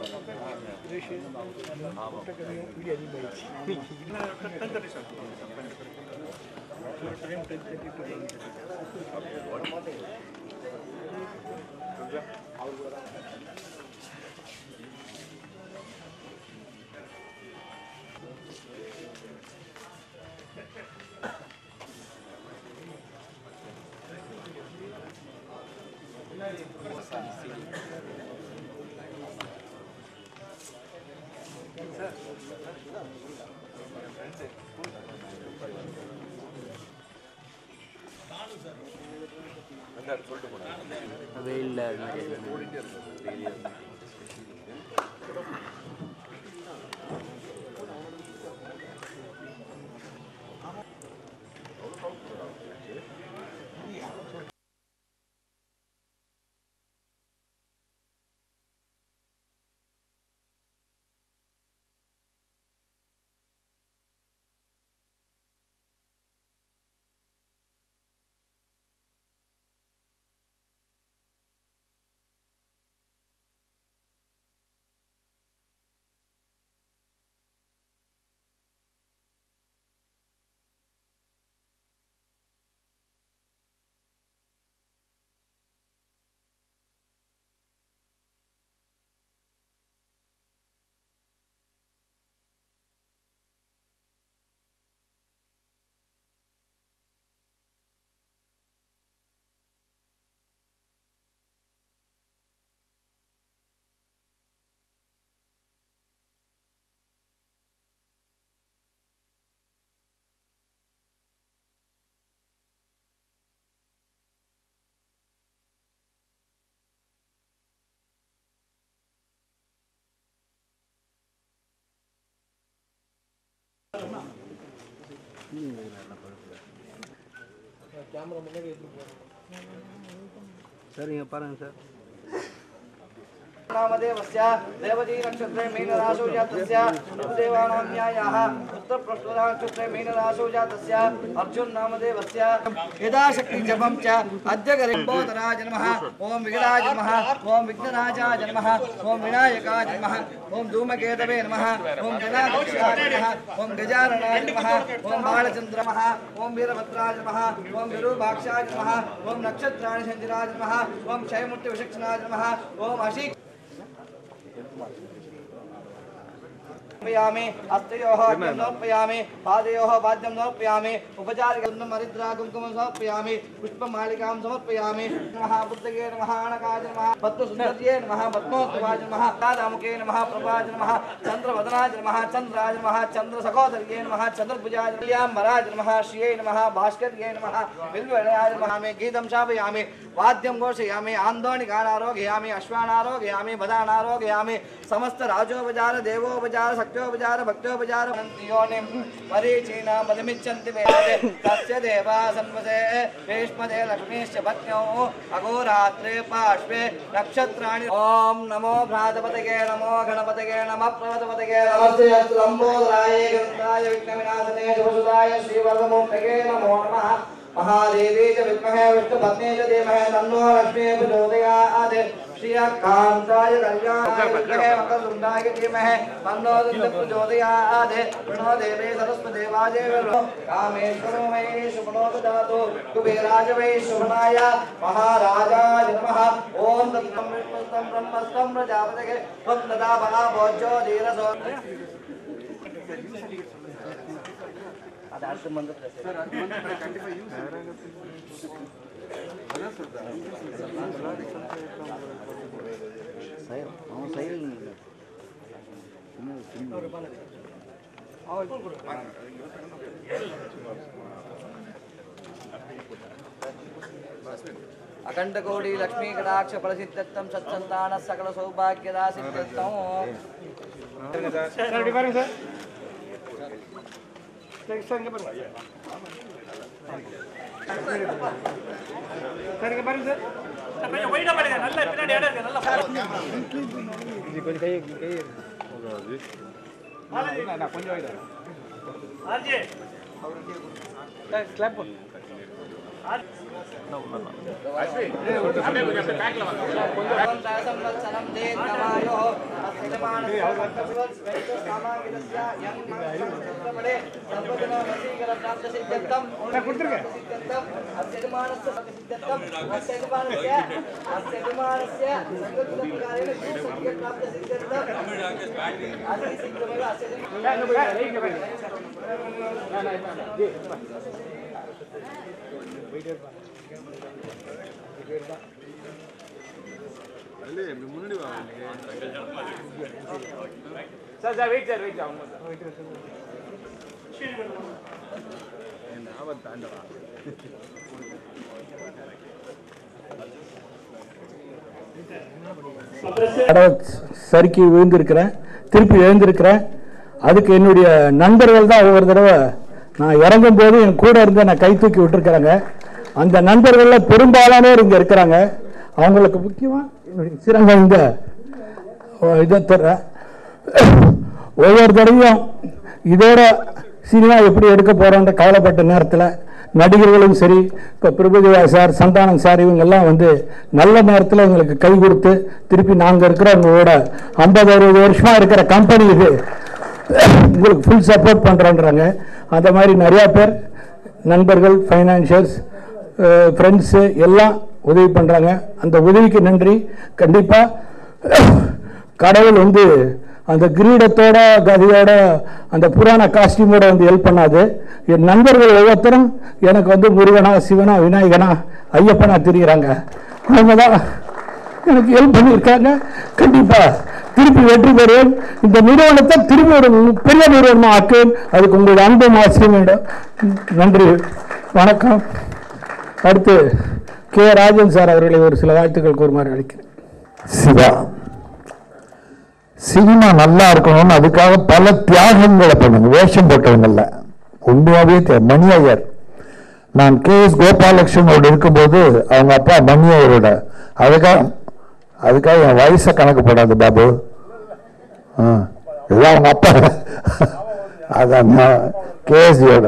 வெயிலில் அது மாதிரி சார் இங்கே பாருங்கள் சார் नामदेवस्य देवती नक्षत्रे मीनराशौ जातस्य देवानाम्यायाः उत्तरप्रश्नक्षत्रे मीनराशौ जातस्य अर्जुन नामदेवस्य यदा शक्ति जपं च अद्य गरिम्बोदराज नमः ॐ विघ्नाय नमः ॐ विघ्नराजाय नमः ॐ विनायकाय नमः ॐ धूमकेतवे नमः ॐ गणाध्यक्षाय नमः ॐ गजाननाय नमः ॐ बालचन्द्र नमः ॐ वीरभद्राय नमः ॐ विरूपाक्षाय नमः ॐ नक्षत्राणि सञ्जनाय नमः ॐ क्षयमूर्तिविचक्षणाय नमः ॐ अशी समर्पयामि हस्तयोः अर्घ्यं समर्पयामि पादयोः वाद्यं समर्पयामि उपचारिकं हरिद्रा कुङ्कुमं समर्पयामि पुष्पमालिकां समर्पयामि नमः बुद्धगे नमः आणकाय नमः पद्मसुन्दर्ये नमः पद्मोत्तमाय नमः राधामुखे नमः प्रभाज नमः चन्द्रवदनाय नमः चन्द्राय नमः चन्द्रसहोदर्ये नमः चन्द्रभुजाय मराज नमः श्रिये नमः भास्कर्ये नमः बिल्वयाय नमः मे गीतं शापयामि वाद्यं घोषयामि आन्दोणि गानारोगयामि अश्वानारोगयामि बदानारोगयामि समस्त राजोपचार देवोपचार शक्त्योपचार भक्त्योपचार योनिं मरीचीना मदमिच्छन्ति वेदे तस्य देवा सन्मसे वेश्मदे लक्ष्मीश्च पत्न्यौ अघोरात्रे पार्श्वे नक्षत्राणि ॐ नमो भ्रातपतये नमो गणपतये नमः प्रवतपतये नमस्ते अस्तु लम्बोदराय गन्धाय विघ्नविनाशने शिवसुदाय श्रीवरदमूर्तये नमो नमः महादेवी च विद्महे विष्णुपत्नी च धीमहि तन्नो लक्ष्मी प्रचोदयात् श्रियकान्ताय कल्याणाय विद्महे मकरतुण्डाय धीमहि तन्नो दुर्गा प्रचोदयात् प्रणो देवे सरस्वती वाजे कामेश्वरो वै शुभनो ददातु कुबेराज वै शुभनाय महाराजाय नमः ॐ तत्तं विष्णुस्तं ब्रह्मस्तं प्रजापतये त्वं ददा बला भोजो धीरसो அது அடுத்த மந்திரத்தில் சைல் அவன் சைல் అఖండ కోడి లక్ష్మీ కటాక్ష ఫలసిద్ధం సత్సంతాన సకల సౌభాగ్యదా సిద్ధిత్తం சார் அப்படி பாருங்க சார் சரி சார் இங்கே பாருங்க சார் இங்கே பாருங்க சார் கொஞ்சம் ஒயிட்டா பாருங்க நல்ல பின்னாடி இடம் இருக்கு நல்லா கொஞ்சம் கை கை கொஞ்சம் வைடா ஆர்ஜி கிளாப் பண்ணு ஆர் సంవత్సరం దేవాయో అస్యమానస్య యం మంగళపడే సర్వజన వశీకర ప్రాప్త సిద్ధాంతం సిద్ధాంతం అస్యమానస్య సిద్ధాంతం అస్యమానస్య అస్యమానస్య సంగతుల ప్రకారేణ సత్య ప్రాప్త సిద్ధాంతం అది సిద్ధమేవ అస్య sir sir wait sir wait అవును సార్ தடவை சறுக்கி விழுந்திருக்கிறேன் திருப்பி எழுந்திருக்கிறேன் அதுக்கு என்னுடைய நண்பர்கள் தான் ஒவ்வொரு தடவை நான் இறங்கும் போது என் கூட இருந்து நான் கை தூக்கி விட்டுருக்குறாங்க அந்த நண்பர்களில் பெரும்பாலானோர் இங்கே இருக்கிறாங்க அவங்களுக்கு முக்கியமாக என்னுடைய சிறந்த இந்த இதை தர்றேன் ஒவ்வொரு தடவையும் இதோட சினிமா எப்படி எடுக்க போகிறோன்ற கவலைப்பட்ட நேரத்தில் நடிகர்களும் சரி இப்போ பிரபுதேவா சார் சந்தானம் சார் இவங்கெல்லாம் வந்து நல்ல நேரத்தில் எங்களுக்கு கை கொடுத்து திருப்பி நாங்கள் இருக்கிற உங்களோட ஐம்பது அறுபது வருஷமாக இருக்கிற கம்பெனி இது உங்களுக்கு ஃபுல் சப்போர்ட் பண்ணுறோன்றாங்க அந்த மாதிரி நிறையா பேர் நண்பர்கள் ஃபைனான்ஷியல்ஸ் ஃப்ரெண்ட்ஸு எல்லாம் உதவி பண்ணுறாங்க அந்த உதவிக்கு நன்றி கண்டிப்பாக கடவுள் வந்து அந்த கிரீடத்தோட கதையோட அந்த புராண காஸ்டியூமோட வந்து ஹெல்ப் பண்ணாது என் நண்பர்கள் ஒவ்வொருத்தரும் எனக்கு வந்து முருகனா சிவனா விநாயகனா ஐயப்பனா தெரியுறாங்க அவங்க தான் எனக்கு ஹெல்ப் பண்ணியிருக்காங்க கண்டிப்பா திருப்பி வெற்றி பெறுவேன் இந்த நிறுவனத்தை திருப்பி ஒரு பெரிய நிறுவனமா ஆக்குவேன் அதுக்கு உங்களுடைய அன்பும் ஆசிரியம் வேண்டும் நன்றி வணக்கம் அடுத்து கே ராஜன் சார் அவர்களை ஒரு சில வாழ்த்துக்கள் கூறுமாறு அளிக்கிறேன் சிவா சினிமா நல்லா இருக்கணும்னு அதுக்காக பல தியாகங்களை பண்ணுங்க வேஷம் போட்டவங்கல்ல உண்மையாவே தே- மணி ஐயர் நான் கே எஸ் கோபாலகிருஷ்ணனோடு இருக்கும்போது அவங்க அப்பா மணி ஐயரோட அதுக்காக அதுக்காக என் வயசை கணக்கு போடாது பாபு ஆ, இதுதான் அவங்க அப்பா அதான் கேஎஸ்ஜியோட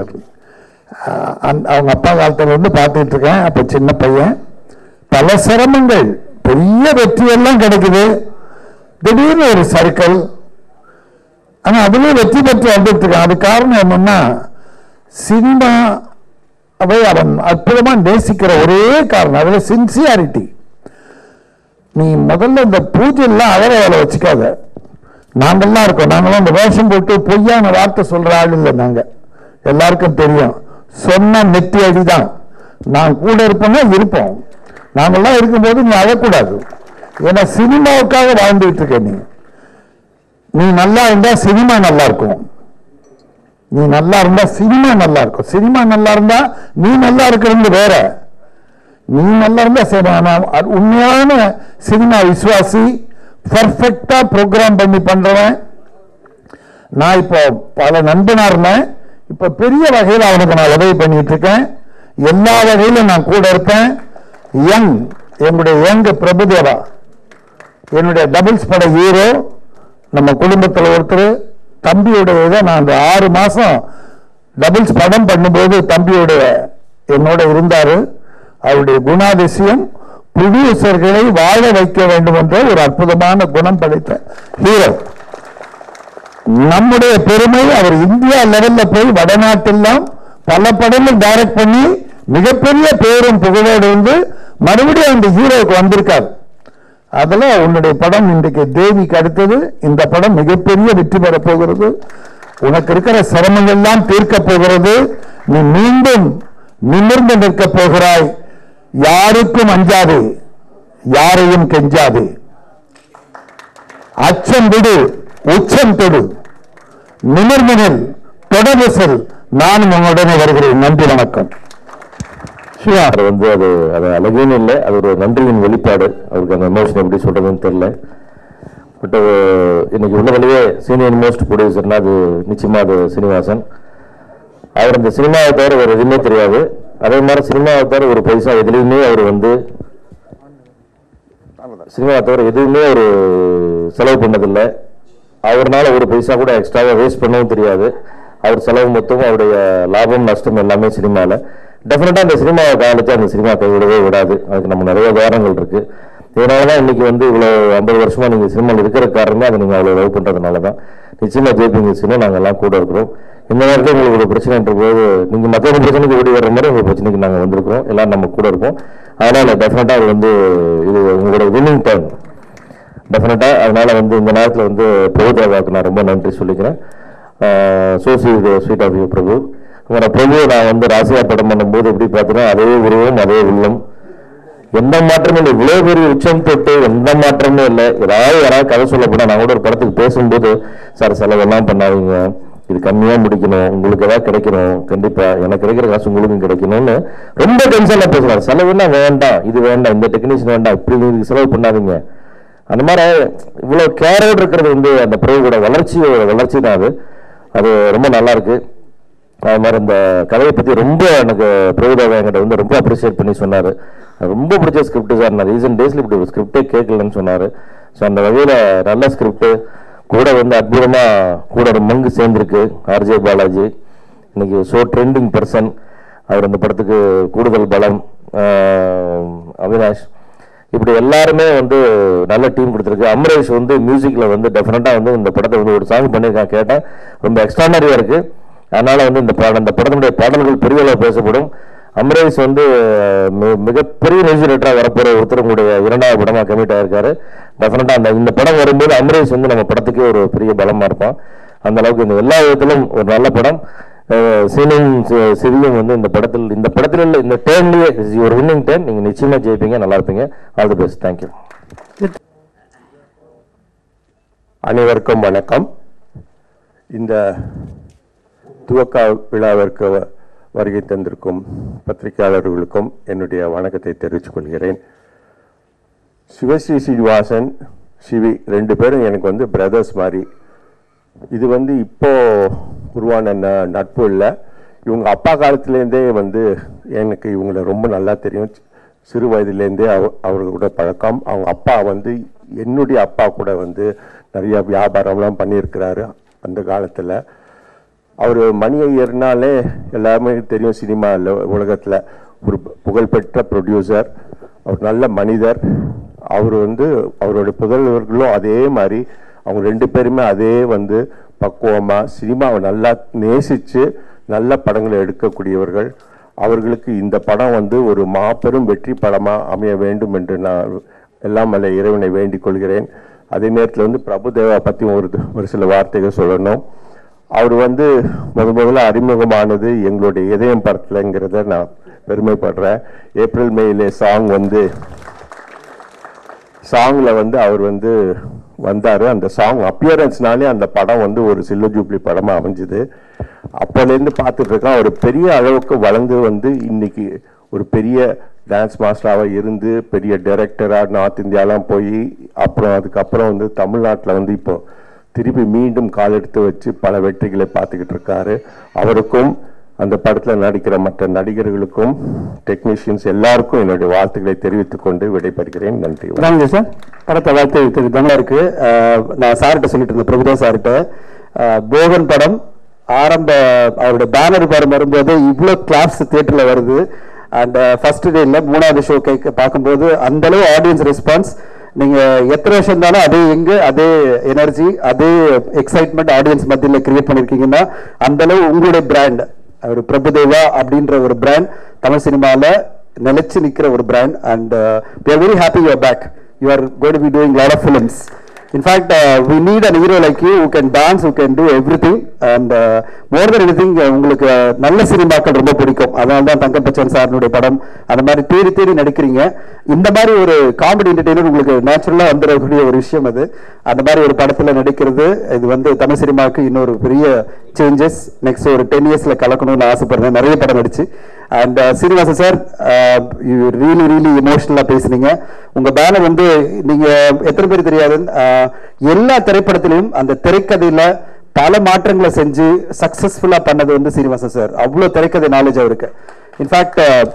அவங்க அப்பா காலத்துல இருந்து பார்த்துட்டு இருக்கேன் அப்ப சின்ன பையன் பல சிரமங்கள் பெரிய வெற்றி எல்லாம் கிடைக்குது திடீர்னு ஒரு சர்க்கிள் ஆனா அதுலயும் வெற்றி பெற்று வந்துட்டு இருக்கான் அது காரணம் என்னன்னா சினிமா அவை அவன் அற்புதமா நேசிக்கிற ஒரே காரணம் அதுல சின்சியாரிட்டி நீ முதல்ல இந்த பூஜை எல்லாம் அழக வேலை வச்சுக்காத நாங்கெல்லாம் இருக்கோம் நாங்களாம் இந்த வேஷம் போட்டு பொய்யான வார்த்தை சொல்ற ஆள் இல்லை நாங்க எல்லாருக்கும் தெரியும் சொன்ன நெத்தி அடிதான் நான் கூட இருப்போம்னா இருப்போம் நாங்கெல்லாம் இருக்கும்போது நீ அழக்கூடாது ஏன்னா சினிமாவுக்காக வாழ்ந்துட்டு இருக்க நீ நீ நல்லா இருந்தா சினிமா நல்லா இருக்கும் நீ நல்லா இருந்தா சினிமா நல்லா இருக்கும் சினிமா நல்லா இருந்தா நீ நல்லா இருக்கிறது வேற நீ நல்லா இருந்தா சரி நான் அது உண்மையான சினிமா விசுவாசி பர்ஃபெக்டா ப்ரோக்ராம் பண்ணி பண்றவன் நான் இப்போ பல நண்பனா இருந்தேன் இப்ப பெரிய வகையில் அவனுக்கு நான் உதவி பண்ணிட்டு இருக்கேன் எல்லா வகையிலும் நான் கூட இருப்பேன் யங் என்னுடைய யங் பிரபுதேவா என்னுடைய டபுள்ஸ் பட ஹீரோ நம்ம குடும்பத்தில் ஒருத்தர் தம்பியுடைய இதை நான் அந்த ஆறு மாசம் டபுள்ஸ் படம் பண்ணும்போது தம்பியுடைய என்னோட இருந்தாரு அவருடைய குணாதிசயம் ப்ரொடியூசர்களை வாழ வைக்க வேண்டும் என்ற ஒரு அற்புதமான குணம் படைத்த ஹீரோ நம்முடைய பெருமை அவர் இந்தியா லெவல்ல போய் வடநாட்டெல்லாம் பல படங்கள் டைரக்ட் பண்ணி மிகப்பெரிய பேரும் புகழோடு வந்து மறுபடியும் அந்த ஹீரோவுக்கு வந்திருக்கார் அதுல உன்னுடைய படம் இன்றைக்கு தேவிக்கு அடுத்தது இந்த படம் மிகப்பெரிய வெற்றி பெற போகிறது உனக்கு இருக்கிற சிரமங்கள் எல்லாம் தீர்க்க போகிறது நீ மீண்டும் நிமிர்ந்து நிற்க போகிறாய் யாருக்கும் அஞ்சாதே யாரையும் கெஞ்சாதே அச்சம் விடு உச்சம் தொடு நிமிர்ந்து நில் தொடர்ந்து செல் நானும் உங்களுடனே வருகிறேன் நன்றி வணக்கம் சிவா அது வந்து அது அது அழகுன்னு இல்லை அது ஒரு நன்றியின் வெளிப்பாடு அவருக்கு அந்த எமோஷன் எப்படி சொல்றதுன்னு தெரியல பட் இன்னைக்கு உள்ள வழியே சீனியர் மோஸ்ட் ப்ரொடியூசர்னா அது நிச்சயமா அது சீனிவாசன் அவர் இந்த சினிமாவை தவிர வேறு எதுவுமே தெரியாது அதே மாதிரி சினிமாவை தவிர ஒரு பைசா எதுலையுமே அவர் வந்து சினிமாவை தவிர எதுவுமே அவர் செலவு பண்ணதில்லை அவர்னால ஒரு பைசா கூட எக்ஸ்ட்ராவாக வேஸ்ட் பண்ணவும் தெரியாது அவர் செலவு மொத்தம் அவருடைய லாபம் நஷ்டம் எல்லாமே சினிமாவில் டெஃபினட்டாக அந்த சினிமாவை காலிச்சு அந்த சினிமா கைவிடவே விடாது அதுக்கு நம்ம நிறைய உதாரணங்கள் இருக்கு இதனால தான் இன்னைக்கு வந்து இவ்வளோ ஐம்பது வருஷமா நீங்கள் சினிமாவில் இருக்கிற காரணமே அதை நீங்கள் அவ்வளோ லவ் பண்ணுறதுனால தான் நிச்சயமாக ஜேபிங்க சினிமா நாங்கள் எல்லாம் கூட இருக்கிறோம் இந்த நேரத்தில் உங்களுக்கு ஒரு பிரச்சனைன்ற போது நீங்கள் மற்றவங்க பிரச்சனைக்கு ஓடி வர்ற மாதிரி உங்கள் பிரச்சனைக்கு நாங்கள் வந்திருக்கிறோம் எல்லாரும் நம்ம கூட இருப்போம் அதனால் டெஃபினட்டாக அது வந்து இது உங்களோட வின்னிங் டைம் டெஃபினட்டாக அதனால வந்து இந்த நேரத்தில் வந்து பிரபுதேவாவுக்கு நான் ரொம்ப நன்றி சொல்லிக்கிறேன் so sweet of you Prabhu உங்களோட பிரபு நான் வந்து ராசியா படம் பண்ணும்போது எப்படி பார்த்தீங்கன்னா அதே உருவம் அதே உள்ளம் எந்த மாற்றமும் இல்லை இவ்வளோ பெரிய உச்சம் தொட்டு எந்த மாற்றமும் இல்லை ஏதாவது யாராவது கதை சொல்ல போனா நான் கூட ஒரு படத்துக்கு பேசும்போது சார் செலவெல்லாம் பண்ணாதீங்க இது கம்மியா முடிக்கணும் உங்களுக்கு ஏதாவது கிடைக்கணும் கண்டிப்பா எனக்கு கிடைக்கிற காசு உங்களுக்கும் கிடைக்கணும்னு ரொம்ப டென்ஷன்ல பேசுறாரு செலவுன்னா வேண்டாம் இது வேண்டாம் இந்த டெக்னீஷியன் வேண்டாம் இப்படி இதுக்கு செலவு பண்ணாதீங்க அந்த மாதிரி இவ்வளவு கேரோடு இருக்கிறது வந்து அந்த பிரபுவோட வளர்ச்சி வளர்ச்சி தான் அது அது ரொம்ப நல்லா இருக்கு அது மாதிரி இந்த கதையை பத்தி ரொம்ப எனக்கு பிரபுதேவா என்கிட்ட வந்து ரொம்ப அப்ரிஷியேட் பண்ணி சொன்னாரு அது ரொம்ப பிடிச்ச ஸ்கிரிப்ட் சார் நான் ரீசன்ட் டேஸ்ல இப்படி ஒரு ஸ்கிரிப்டே கேட்கலன்னு சொன்னாரு ஸோ அந்த வகையில நல்ல ஸ்கிரிப்ட் கூட வந்து அற்புதமா கூட ஒரு மங்கு சேர்ந்திருக்கு ஆர்ஜே பாலாஜி இன்னைக்கு ஷோ ட்ரெண்டிங் பர்சன் அவர் அந்த படத்துக்கு கூடுதல் பலம் ஆஹ் அவினாஷ் இப்படி எல்லாருமே வந்து நல்ல டீம் கொடுத்துருக்கு அமரேஷ் வந்து மியூசிக்ல வந்து டெஃபினட்டா வந்து இந்த படத்தை வந்து ஒரு சாங் பண்ணியிருக்கான் கேட்டேன் ரொம்ப எக்ஸ்ட்ரானரியா இருக்கு அதனால வந்து இந்த பாடம் இந்த படத்தினுடைய பாடல்கள் பெரிய அளவு பேசப்படும் அமரேஷ் வந்து மி- மிகப்பெரிய மியூசிக் ரைட்டராக வரப்போற ஒருத்தர் உங்களுடைய இரண்டாவது படமா கமிட் ஆயிருக்காரு டெஃபினட்டா அந்த இந்த படம் வரும்போது அமரேஷ் வந்து நம்ம படத்துக்கே ஒரு பெரிய பலமா இருப்பான் அந்த அளவுக்கு இந்த எல்லா விதத்திலும் ஒரு நல்ல படம் சீனிங் சிவியும் வந்து இந்த படத்தில் இந்த படத்தில் உள்ள இந்த டேர்ன்லயே ஒரு வின்னிங் டேர்ன் நீங்க நிச்சயமா ஜெயிப்பீங்க நல்லா இருப்பீங்க ஆல் தி பெஸ்ட் தேங்க்யூ அனைவருக்கும் வணக்கம் இந்த துவக்க விழாவிற்கு வ- வருகை தந்திருக்கும் பத்திரிகையாளர்களுக்கும் என்னுடைய வணக்கத்தை தெரிவித்துக் கொள்கிறேன் சிவஸ்ரீ சீனிவாசன் சிவி ரெண்டு பேரும் எனக்கு வந்து பிரதர்ஸ் மாதிரி இது வந்து இப்போ உருவான ந- நட்பு இல்லை இவங்க அப்பா காலத்துலேருந்தே வந்து எனக்கு இவங்களை ரொம்ப நல்லா தெரியும் சிறு வயதிலேருந்தே அவ அவர்கள் கூட பழக்கம் அவங்க அப்பா வந்து என்னுடைய அப்பா கூட வந்து நிறைய வியாபாரம்லாம் பண்ணியிருக்கிறாரு அந்த காலத்தில் அவர் மணி ஐயர்னாலே எல்லாருமே தெரியும் சினிமா உலகத்தில் ஒரு புகழ்பெற்ற ப்ரொடியூசர் அவர் நல்ல மனிதர் அவர் வந்து அவருடைய புதல்வர்களும் அதே மாதிரி அவங்க ரெண்டு பேருமே அதே வந்து பக்குவமாக சினிமாவை நல்லா நேசித்து நல்ல படங்களை எடுக்கக்கூடியவர்கள் அவர்களுக்கு இந்த படம் வந்து ஒரு மாபெரும் வெற்றி படமாக அமைய வேண்டும் என்று நான் எல்லாம் அல்ல இறைவனை வேண்டிக் கொள்கிறேன் அதே நேரத்தில் வந்து பிரபுதேவா பற்றி ஒரு ஒரு சில வார்த்தைகள் சொல்லணும் அவர் வந்து முத முதல்ல அறிமுகமானது எங்களுடைய இதயம் படத்துலங்கிறத நான் பெருமைப்படுறேன் ஏப்ரல் மேலே சாங் வந்து சாங்ல வந்து அவர் வந்து வந்தாரு அந்த சாங் அப்பியரன்ஸ்னாலே அந்த படம் வந்து ஒரு சில்வர் ஜூப்ளி படமா அமைஞ்சுது அப்போலேருந்து பார்த்துட்டு இருக்கேன் ஒரு பெரிய அளவுக்கு வளர்ந்து வந்து இன்னைக்கு ஒரு பெரிய டான்ஸ் மாஸ்டராக இருந்து பெரிய டைரக்டராக நார்த் இந்தியாலாம் போய் அப்புறம் அதுக்கப்புறம் வந்து தமிழ்நாட்டில் வந்து இப்போ திருப்பி மீண்டும் காலெடுத்து வச்சு பல வெற்றிகளை பார்த்துக்கிட்டு இருக்காரு அவருக்கும் அந்த படத்தில் நடிக்கிற மற்ற நடிகர்களுக்கும் டெக்னீஷியன்ஸ் எல்லாருக்கும் என்னுடைய வாழ்த்துக்களை தெரிவித்துக் கொண்டு விடைபெறுகிறேன் நன்றி ராமஜி சார் படத்தை வாழ்த்து திரு தமிழா இருக்கு அஹ், நான் சார்கிட்ட சொல்லிட்டு இருந்தேன் பிரபுதேவ் சார்கிட்ட அஹ், போகன் படம் ஆரம்ப அவருடைய பேனர் படம் வரும்போது இவ்வளோ கிளாப்ஸ் தியேட்டர்ல வருது அண்ட் ஃபர்ஸ்ட் டேல மூணாவது ஷோ கேட்க பார்க்கும்போது அந்த அளவு ஆடியன்ஸ் ரெஸ்பான்ஸ் நீங்க எத்தனை வருஷம் இருந்தாலும் அதே எங்க அதே எனர்ஜி அதே எக்ஸைட்மெண்ட் ஆடியன்ஸ் மத்தியில் கிரியேட் பண்ணிருக்கீங்கன்னா அந்த அளவு உங்களுடைய பிராண்ட் ஒரு பிரபுதேவா அப்படின்ற ஒரு பிராண்ட் தமிழ் சினிமால நிலைச்சு நிக்கிற ஒரு brand and we are very happy you are back you are going to be doing lot of films in fact uh, we need an hero like you who can dance who can do everything and uh, more than anything uh, உங்களுக்கு uh, நல்ல சினிமாக்கள் ரொம்ப பிடிக்கும் அதனால தான் தங்கப்பச்சன் சாரினுடைய படம் அந்த மாதிரி தேடி தேடி நடிக்கிறீங்க இந்த மாதிரி ஒரு காமெடி என்டர்டெய்னர் உங்களுக்கு நேச்சுரலா வந்துடக்கூடிய ஒரு விஷயம் அது அந்த மாதிரி ஒரு படத்துல நடிக்கிறது இது வந்து தமிழ் சினிமாவுக்கு இன்னொரு பெரிய சேஞ்சஸ் நெக்ஸ்ட் ஒரு டென் இயர்ஸ்ல கலக்கணும்னு ஆசைப்படுறேன் நிறைய படம் நடிச்சு and Srinivasan sir you really really எமோஷனலா பேசுனீங்க உங்க பேனர் வந்து நீங்க எத்தனை பேர் தெரியாது அஹ், எல்லா திரைப்படத்திலையும் அந்த திரைக்கதையில பல மாற்றங்களை செஞ்சு சக்சஸ்ஃபுல்லா பண்ணது வந்து சீனிவாசன் சார் அவ்வளவு திரைக்கதை நாலேஜ் அவருக்கு இன்ஃபேக்ட்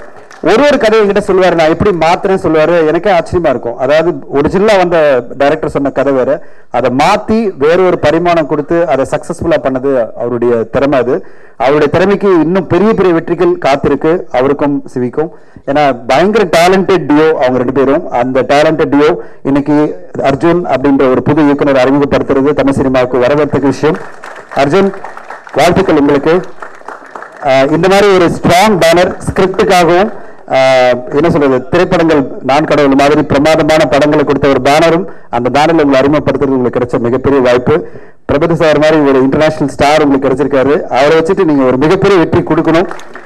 ஒரு ஒரு கதை என்கிட்ட சொல்லுவாரு நான் எப்படி மாத்துறேன்னு சொல்லுவாரு எனக்கே ஆச்சரியமா இருக்கும் அதாவது ஒரிஜினலா வந்த டைரக்டர் சொன்ன கதை வேற அதை மாத்தி வேற ஒரு பரிமாணம் கொடுத்து அதை சக்சஸ்ஃபுல்லா பண்ணது அவருடைய திறமை அது அவருடைய திறமைக்கு இன்னும் பெரிய பெரிய வெற்றிகள் காத்திருக்கு அவருக்கும் சிவிக்கும் ஏன்னா பயங்கர டேலண்டட் டியோ அவங்க ரெண்டு பேரும் அந்த டேலண்டட் டியோ இன்னைக்கு அர்ஜுன் அப்படின்ற ஒரு புது இயக்குனர் அறிமுகப்படுத்துறது தமிழ் சினிமாவுக்கு வரவேற்க விஷயம் அர்ஜுன் வாழ்த்துக்கள் உங்களுக்கு ஆஹ் இந்த மாதிரி ஒரு ஸ்ட்ராங் பேனர் ஸ்கிரிப்டுக்காகவும் என்ன சொல்றது திரைப்படங்கள் நான் கடவுள் மாதிரி பிரமாதமான படங்களை கொடுத்த ஒரு பேனரும் அந்த பேனர்ல உங்களை அறிமுகப்படுத்துறது உங்களுக்கு கிடைச்ச மிகப்பெரிய வாய்ப்பு பிரபுதி சார் மாதிரி ஒரு இன்டர்நேஷனல் ஸ்டார் உங்களுக்கு கிடைச்சிருக்காரு அவரை வச்சுட்டு நீங்க ஒரு மிகப்பெரிய வெற்றி கொடுக்கணும்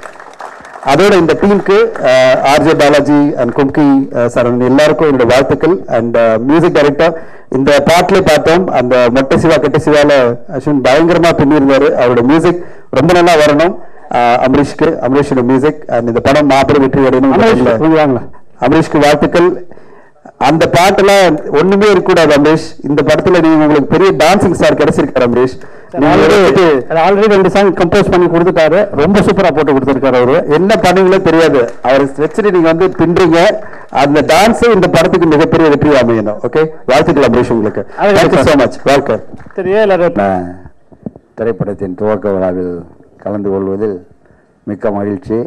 அதோட இந்த டீமுக்கு ஆர்ஜே பாலாஜி அண்ட் கும்கி சரண் எல்லாருக்கும் என்னோட வாழ்த்துக்கள் அண்ட் மியூசிக் டைரக்டர் இந்த பாட்டிலே பார்த்தோம் அந்த மொட்டை சிவா கெட்ட சிவால அஸ்வின் பயங்கரமா பின்னிருந்தாரு அவரோட மியூசிக் ரொம்ப நல்லா வரணும் அஹ், அமரீஷ்க்கு அமரீஷோட மியூசிக் அண்ட் இந்த படம் மாபெரும் வெற்றி அடையணும் அமரீஷ்க்கு வாழ்த்துக்கள் அந்த பாட்டுல ஒண்ணுமே இருக்கக்கூடாது அமரீஷ் இந்த படத்துல நீங்க உங்களுக்கு பெரிய டான்சிங் ஸ்டார் கிடைச்சிருக்காரு அமரீஷ் ஆல்ரெடி ரெண்டு சாங் கம்போஸ் பண்ணி கொடுத்துட்டாரு ரொம்ப சூப்பரா போட்டு கொடுத்துருக்காரு அவரு என்ன பண்ணுவீங்களோ தெரியாது அவர் வச்சுட்டு நீங்க வந்து பின்றீங்க அந்த டான்ஸ் இந்த படத்துக்கு மிகப்பெரிய வெற்றி அமையணும் ஓகே வாழ்த்துக்கள் அமரீஷ் உங்களுக்கு தேங்க்யூ சோ மச் வெல்கம் திரைப்படத்தின் துவக்க விழாவில் கலந்து கொள்வதில் மிக்க மகிழ்ச்சி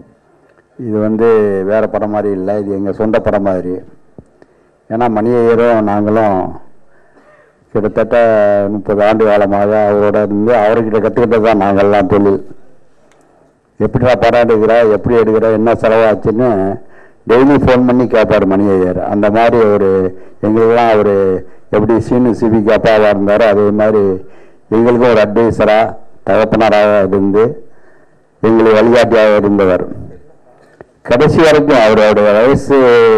இது வந்து வேற படம் மாதிரி இல்லை இது எங்கள் சொந்த படம் மாதிரி ஏன்னா மணியையரும் நாங்களும் கிட்டத்தட்ட முப்பது ஆண்டு காலமாக அவரோட இருந்து அவர்கிட்ட கற்றுக்கிட்டது தான் நாங்கள்லாம் தொழில் எப்படிடா படம் எடுக்கிற எப்படி எடுக்கிற என்ன செலவாச்சுன்னு டெய்லி ஃபோன் பண்ணி கேட்பார் மணி ஐயர் அந்த மாதிரி ஒரு எங்களுக்கெல்லாம் அவர் எப்படி சீனு சிபிக்கு அப்பாவாக இருந்தாரோ அதே மாதிரி எங்களுக்கும் ஒரு அட்வைசராக தகப்பனராக இருந்து எங்களை வழிகாட்டியாக இருந்தவர் கடைசி வரைக்கும் அவருடைய வயசு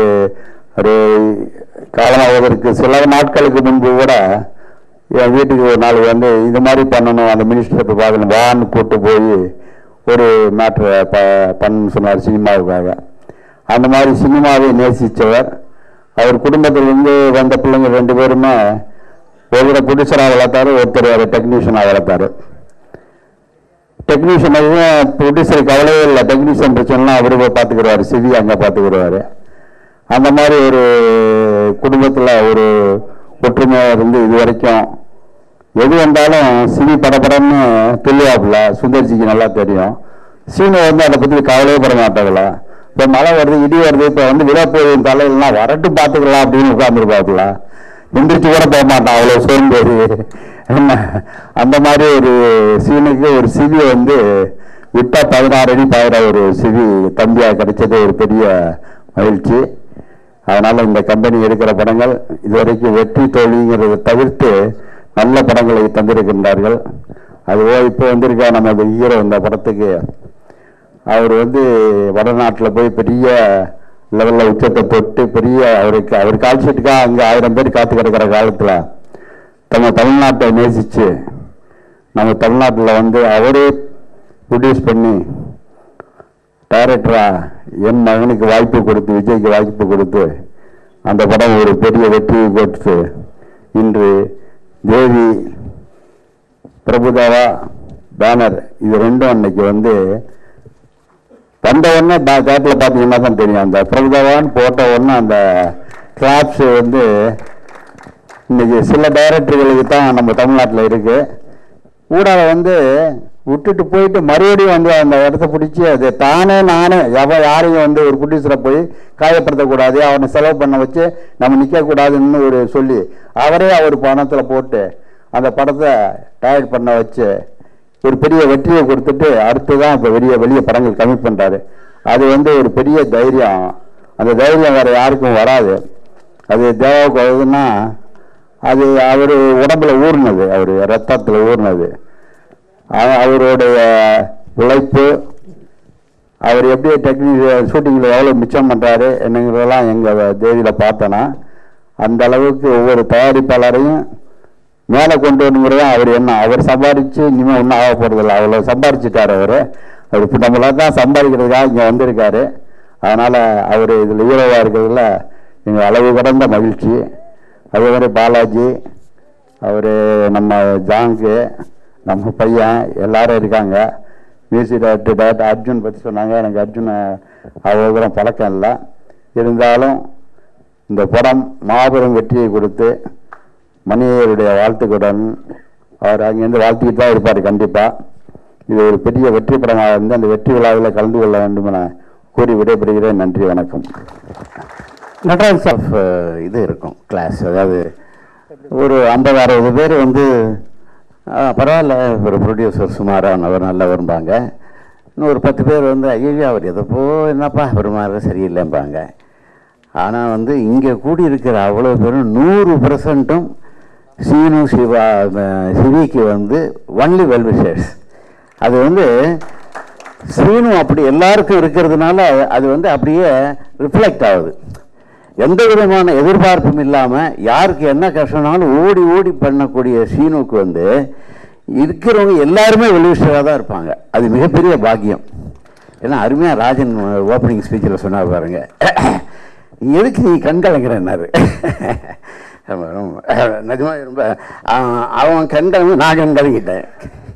ஒரு காலமாவதற்கு சில நாட்களுக்கு முன்பு கூட என் வீட்டுக்கு ஒரு நாள் வந்து இது மாதிரி பண்ணணும் அந்த மினிஸ்டரை போய் பார்க்கணும் வான்னு கூட்டு போய் ஒரு மேட்ரு ப பண்ணு சொன்னார் சினிமாவுக்காக அந்த மாதிரி சினிமாவை நேசித்தவர் அவர் குடும்பத்திலிருந்து வந்த பிள்ளைங்க ரெண்டு பேருமே ஒருத்தரை ப்ரொடியூசராக வளர்த்தாரு ஒருத்தர் வேறு டெக்னீஷியனாக வளர்த்தாரு டெக்னீஷியனையும் ப்ரொடியூசருக்கு கவலையே இல்லை டெக்னீஷியன் பிரச்சனைலாம் அவரு போய் பார்த்துக்கிறாரு சிவி அங்கே பார்த்துக்கிறாரு அந்த மாதிரி ஒரு குடும்பத்தில் ஒரு ஒற்றுமையாக இருந்து இது வரைக்கும் எது வந்தாலும் சிவி படப்படன்னு துல்லுவாப்புல சுந்தர்ஜிக்கு நல்லா தெரியும் சீனு வந்து அதை பற்றி கவலையே பட மாட்டாங்களா இப்போ மழை வருது இடி வருது இப்போ வந்து விழா போய் தலையிலாம் வரட்டு பார்த்துக்கலாம் அப்படின்னு உட்காந்துருப்பாப்புல எந்திரிச்சு கூட போக மாட்டான் அவ்வளோ சோம்பேறி என்ன அந்த மாதிரி ஒரு சீனுக்கு ஒரு சிவி வந்து விட்டா பதினாறு அடி பாயிர ஒரு சிவி தம்பியா கிடைச்சது ஒரு பெரிய மகிழ்ச்சி அதனால இந்த கம்பெனி எடுக்கிற படங்கள் இதுவரைக்கும் வெற்றி தோல்விங்கிறதை தவிர்த்து நல்ல படங்களை தந்திருக்கின்றார்கள் அதுவோ இப்போ வந்திருக்க நமது ஹீரோ இந்த படத்துக்கு அவர் வந்து வடநாட்டில் போய் பெரிய லெவலில் உச்சத்தை தொட்டு பெரிய அவருக்கு அவர் கால் ஷீட்டுக்காக அங்கே ஆயிரம் பேர் காத்து கிடக்கிற காலத்தில் நம்ம தமிழ்நாட்டை நேசித்து நம்ம தமிழ்நாட்டில் வந்து அவரே ப்ரொடியூஸ் பண்ணி டைரக்டரா என் மகனுக்கு வாய்ப்பு கொடுத்து விஜய்க்கு வாய்ப்பு கொடுத்து அந்த படம் ஒரு பெரிய வெற்றியை கொடுத்து இன்று தேவி பிரபுதாவா பேனர் இது ரெண்டும் அன்னைக்கு வந்து வந்த உடனே தேட்டரில் பார்த்தீங்கன்னா தான் தெரியும் அந்த பிரபுதாவான்னு போட்ட உடனே அந்த கிளாப்ஸ் வந்து இன்னைக்கு சில டைரக்டர்களுக்கு தான் நம்ம தமிழ்நாட்டில் இருக்கு ஊடால வந்து விட்டுட்டு போயிட்டு மறுபடியும் வந்து அந்த இடத்த பிடிச்சி அது தானே நானே எவ யாரையும் வந்து ஒரு ப்ரொடியூசரை போய் காயப்படுத்தக்கூடாது அவனை செலவு பண்ண வச்சு நம்ம நிற்கக்கூடாதுன்னு ஒரு சொல்லி அவரே அவர் பணத்தில் போட்டு அந்த படத்தை டயர்ட் பண்ண வச்சு ஒரு பெரிய வெற்றியை கொடுத்துட்டு அடுத்து தான் இப்போ வெளியே வெளியே படங்கள் கம்மி பண்ணுறாரு அது வந்து ஒரு பெரிய தைரியம் அந்த தைரியம் வேற யாருக்கும் வராது அது தேவாவுக்கு வருதுன்னா அது அவர் உடம்புல ஊறினது அவர் ரத்தத்தில் ஊறினது அவ- அவருடைய உழைப்பு அவர் எப்படி டெக்னிக் ஷூட்டிங்கில் எவ்வளோ மிச்சம் பண்ணுறாரு என்னங்கிறதெல்லாம் எங்கள் தேதியில் பார்த்தோன்னா அந்த அளவுக்கு ஒவ்வொரு தயாரிப்பாளரையும் மேலே கொண்டு வரணுங்கிறது அவர் என்ன அவர் சம்பாதிச்சு இனிமேல் ஒன்றும் ஆக போகிறதில்ல அவ்வளோ சம்பாதிச்சிட்டார் அவர் அவர் இப்போ நம்மள தான் சம்பாதிக்கிறதுக்காக இங்கே வந்திருக்காரு அதனால் அவர் இதில் ஹீரோவாக இருக்கிறதுல எங்கள் அளவு கடந்த மகிழ்ச்சி அதே மாதிரி பாலாஜி அவர் நம்ம ஜாங்கு நம்ம பையன் எல்லாரும் இருக்காங்க மியூசிக் டைரக்டர் டைரக்டர் அர்ஜுன் பற்றி சொன்னாங்க எனக்கு அர்ஜுனை அவ்வளோ தூரம் பழக்கம் இல்லை இருந்தாலும் இந்த படம் மாபெரும் வெற்றியை கொடுத்து மணியருடைய வாழ்த்துக்களுடன் அவர் அங்கேருந்து வாழ்த்திக்கிட்டு தான் இருப்பார் கண்டிப்பாக இது ஒரு பெரிய வெற்றி படமாக இருந்து அந்த வெற்றி விழாவில் கலந்து கொள்ள வேண்டும் என கூறி விடைபெறுகிறேன் நன்றி வணக்கம் நட்ராஜ் ஆஃப் இது இருக்கும் கிளாஸ் அதாவது ஒரு ஐம்பது அறுபது பேர் வந்து ஆ, பரவாயில்ல ஒரு ப்ரொடியூசர் சுமாரானவர் நல்லவர்பாங்க இன்னும் ஒரு பத்து பேர் வந்து ஐயோ அவர் எதப்போ என்னப்பா அவர் மாதிரி சரியில்லைம்பாங்க ஆனால் வந்து இங்கே கூடி இருக்கிற அவ்வளோ பேரும் நூறு பர்சன்ட்டும் சீனு சிவா அஹ், சிவிக்கு வந்து ஒன்லி வெல்விஷர்ஸ் அது வந்து சீனு அப்படி எல்லாருக்கும் இருக்கிறதுனால அது வந்து அப்படியே ரிஃப்ளெக்ட் ஆகுது எந்த விதமான எதிர்பார்ப்பும் இல்லாமல் யாருக்கு என்ன கஷ்டம்னாலும் ஓடி ஓடி பண்ணக்கூடிய சீனுக்கு வந்து இருக்கிறவங்க எல்லாருமே வெல்விஷராக தான் இருப்பாங்க அது மிகப்பெரிய பாக்கியம் ஏன்னா அருமையாக ராஜன் ஓப்பனிங் ஸ்பீச்சில் சொன்னார் பாருங்க எதுக்கு நீ கண் கலங்குறேன்னாரு ஆமா, ரொம்ப நிஜமாக ரொம்ப அவன் அவன் கண் கலங்கு நான் கண் கலங்கிட்டேன்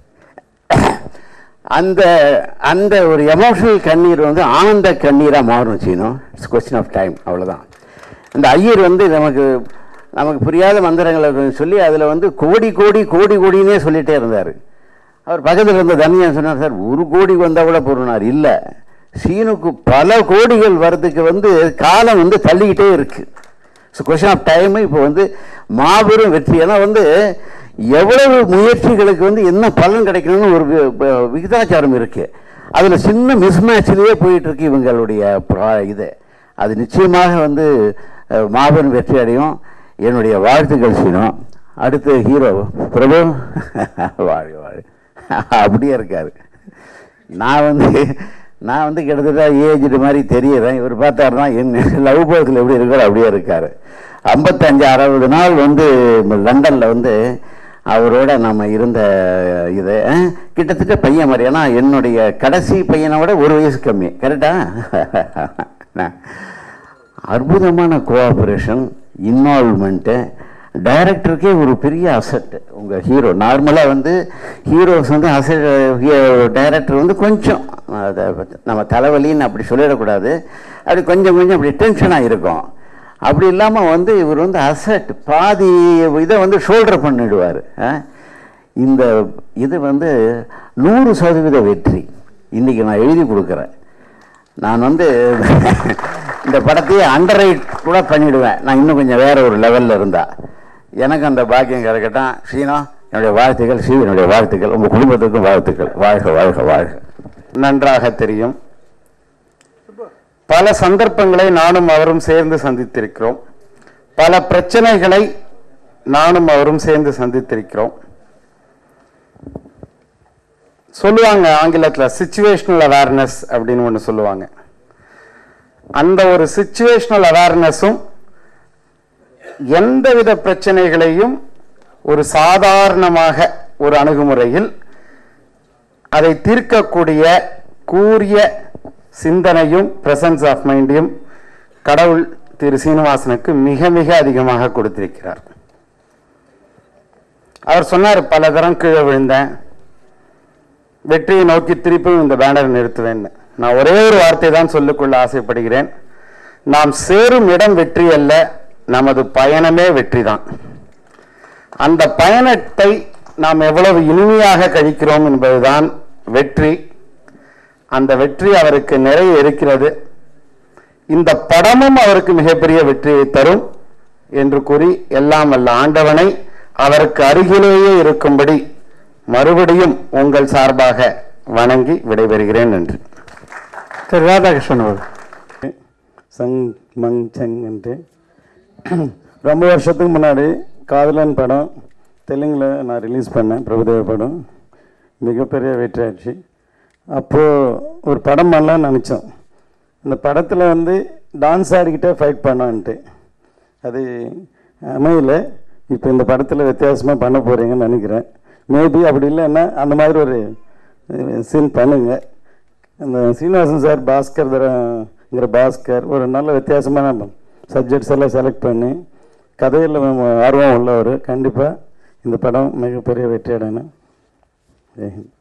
அந்த அந்த ஒரு எமோஷனல் கண்ணீர் வந்து ஆனந்த கண்ணீராக மாறும் சீனோ இட்ஸ் கொஸ்டின் ஆஃப் டைம் அவ்வளோதான் இந்த ஐயர் வந்து நமக்கு நமக்கு புரியாத மந்திரங்களை சொல்லி அதில் வந்து கோடி கோடி கோடி கோடினே சொல்லிகிட்டே இருந்தார் அவர் பக்கத்தில் இருந்த தனியன் சொன்னார் சார் ஒரு கோடி வந்தால் கூட போடுனார் இல்லை சீனுக்கு பல கோடிகள் வர்றதுக்கு வந்து காலம் வந்து தள்ளிக்கிட்டே இருக்கு ஸோ கொஷின் ஆஃப் டைம் இப்போ வந்து மாபெரும் வெற்றி ஏன்னா வந்து எவ்வளவு முயற்சிகளுக்கு வந்து என்ன பலன் கிடைக்கணும்னு ஒரு வி- வி- விகிதாச்சாரம் இருக்கு அதில் சின்ன மிஸ்மேட்ச்லேயே போயிட்டு இருக்கு இவங்களுடைய ப்ரா- இது அது நிச்சயமாக வந்து அஹ், மாபெரும் வெற்றி அடையும் என்னுடைய வாழ்த்துக்கள் சீனம் அடுத்து ஹீரோ பிரபு வாழ்க வாழ் அப்படியே இருக்காரு நான் வந்து நான் வந்து கிட்டத்தட்ட ஏஜ்டு மாதிரி தெரியறேன் இவர் பார்த்தாருன்னா என்ன லவ் பேர்ஸில் எப்படி இருக்காரு அப்படியே இருக்காரு ஐம்பத்தஞ்சு அறுபது நாள் வந்து லண்டனில் வந்து அவரோட நம்ம இருந்த இது அஹ், கிட்டத்தட்ட பையன் மாதிரி ஏன்னா என்னுடைய கடைசி பையனை விட ஒரு வயசு கம்மி கரெக்டா அற்புதமான கோஆபரேஷன் இன்வால்மெண்ட்டு டைரக்டருக்கே ஒரு பெரிய அசட் உங்கள் ஹீரோ நார்மலாக வந்து ஹீரோஸ் வந்து அசட் டைரக்டர் வந்து கொஞ்சம் அதை நம்ம தலைவலின்னு அப்படி சொல்லிடக்கூடாது அப்படி கொஞ்சம் கொஞ்சம் அப்படி டென்ஷனாக இருக்கும் அப்படி இல்லாமல் வந்து இவர் வந்து அசட் பாதி இதை வந்து ஷோல்டர் பண்ணிடுவார் இந்த இது வந்து நூறு சதவீத வெற்றி இன்றைக்கி நான் எழுதி கொடுக்குறேன் நான் வந்து இந்த படத்தையே அண்டர் கூட பண்ணிடுவேன் நான் இன்னும் கொஞ்சம் வேற ஒரு லெவலில் இருந்தா எனக்கு அந்த பாக்கியம் கிடைக்கட்டும் சீனா என்னுடைய வாழ்த்துக்கள் ஸ்ரீ என்னுடைய வாழ்த்துக்கள் உங்கள் குடும்பத்துக்கும் வாழ்த்துக்கள் வாழ்க வாழ்க வாழ்க நன்றாக தெரியும் பல சந்தர்ப்பங்களை நானும் அவரும் சேர்ந்து சந்தித்திருக்கிறோம் பல பிரச்சனைகளை நானும் அவரும் சேர்ந்து சந்தித்திருக்கிறோம் சொல்லுவாங்க ஆங்கிலத்தில் சுச்சுவேஷனல் அவேர்னஸ் அப்படின்னு ஒன்று சொல்லுவாங்க அந்த ஒரு சுச்சுவேஷனல் அவேர்னஸும் எந்தவித பிரச்சனைகளையும் ஒரு சாதாரணமாக ஒரு அணுகுமுறையில் அதை தீர்க்கக்கூடிய கூரிய சிந்தனையும் பிரசன்ஸ் ஆஃப் மைண்டையும் கடவுள் திரு சீனிவாசனுக்கு மிக மிக அதிகமாக கொடுத்திருக்கிறார் அவர் சொன்னார் பல தரம் கீழே விழுந்தேன் வெற்றியை நோக்கி திருப்பியும் இந்த பேனர் நிறுத்துவேன்னு நான் ஒரே ஒரு வார்த்தை தான் சொல்லிக்கொள்ள ஆசைப்படுகிறேன் நாம் சேரும் இடம் வெற்றி அல்ல நமது பயணமே வெற்றி தான் அந்த பயணத்தை நாம் எவ்வளவு இனிமையாக கழிக்கிறோம் என்பதுதான் வெற்றி அந்த வெற்றி அவருக்கு நிறைய இருக்கிறது இந்த படமும் அவருக்கு மிகப்பெரிய வெற்றியை தரும் என்று கூறி எல்லாம் வல்ல ஆண்டவனை அவருக்கு அருகிலேயே இருக்கும்படி மறுபடியும் உங்கள் சார்பாக வணங்கி விடைபெறுகிறேன் நன்றி திரு ராதாகிருஷ்ணன் அவர்கள் சங் மங் சங் என்று ரொம்ப வருஷத்துக்கு முன்னாடி காதலன் படம் தெலுங்கில் நான் ரிலீஸ் பண்ணேன் பிரபுதேவ படம் மிகப்பெரிய வெற்றி ஆச்சு அப்போது ஒரு படம் பண்ணலாம்னு நினச்சோம் அந்த படத்தில் வந்து டான்ஸ் ஆடிக்கிட்டே ஃபைட் பண்ணோன்ட்டு அது அமையல இப்போ இந்த படத்தில் வித்தியாசமாக பண்ண போகிறீங்கன்னு நினைக்கிறேன் மேபி அப்படி இல்லைன்னா அந்த மாதிரி ஒரு சீன் பண்ணுங்க அந்த சீனிவாசன் சார் பாஸ்கர் தரங்கிற பாஸ்கர் ஒரு நல்ல வித்தியாசமான சப்ஜெக்ட்ஸ் எல்லாம் செலக்ட் பண்ணி கதையில் ஆர்வம் உள்ளவர் கண்டிப்பாக இந்த படம் மிகப்பெரிய வெற்றி அடையணும் ஜெய்ஹிந்த்